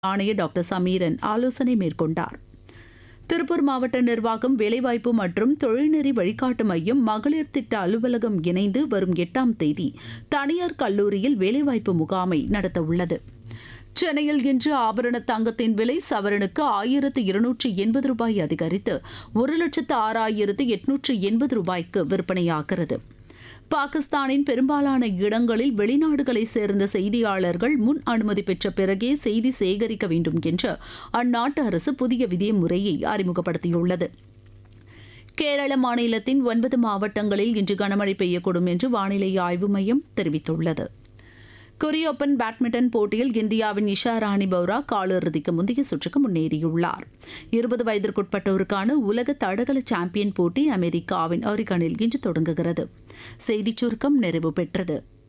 ஆணையர் டாக்டர் சமீரன் ஆலோசனை மேற்கொண்டார் திருப்பூர் மாவட்ட நிர்வாகம் வேலைவாய்ப்பு மற்றும் தொழில்நெறி வழிகாட்டு மையம் மகளிர் திட்ட அலுவலகம் இணைந்து வரும் எட்டாம் தேதி தனியார் கல்லூரியில் வேலைவாய்ப்பு முகாமை நடத்த உள்ளது சென்னையில் இன்று ஆபரண தங்கத்தின் விலை சவரனுக்கு ஆயிரத்து இருநூற்று எண்பது ரூபாய் அதிகரித்து ஒரு லட்சத்து ஆறாயிரத்து எட்நூற்று எண்பது ரூபாய்க்கு விற்பனையாகிறது பாகிஸ்தானின் பெரும்பாலான இடங்களில் வெளிநாடுகளை சேர்ந்த செய்தியாளர்கள் முன் அனுமதி பெற்ற பிறகே செய்தி சேகரிக்க வேண்டும் என்று அந்நாட்டு அரசு புதிய விதிமுறையை அறிமுகப்படுத்தியுள்ளது கேரள மாநிலத்தின் ஒன்பது மாவட்டங்களில் இன்று கனமழை பெய்யக்கூடும் என்று வானிலை ஆய்வு மையம் தெரிவித்துள்ளது கொரிய ஓபன் பேட்மிண்டன் போட்டியில் இந்தியாவின் இஷா ராணி பௌரா காலிறுதிக்கு முந்தைய சுற்றுக்கு முன்னேறியுள்ளார் இருபது வயதிற்குட்பட்டோருக்கான உலக தடகள சாம்பியன் போட்டி அமெரிக்காவின் ஒரிகனில் இன்று தொடங்குகிறது செய்திச் சுருக்கம் நிறைவு பெற்றது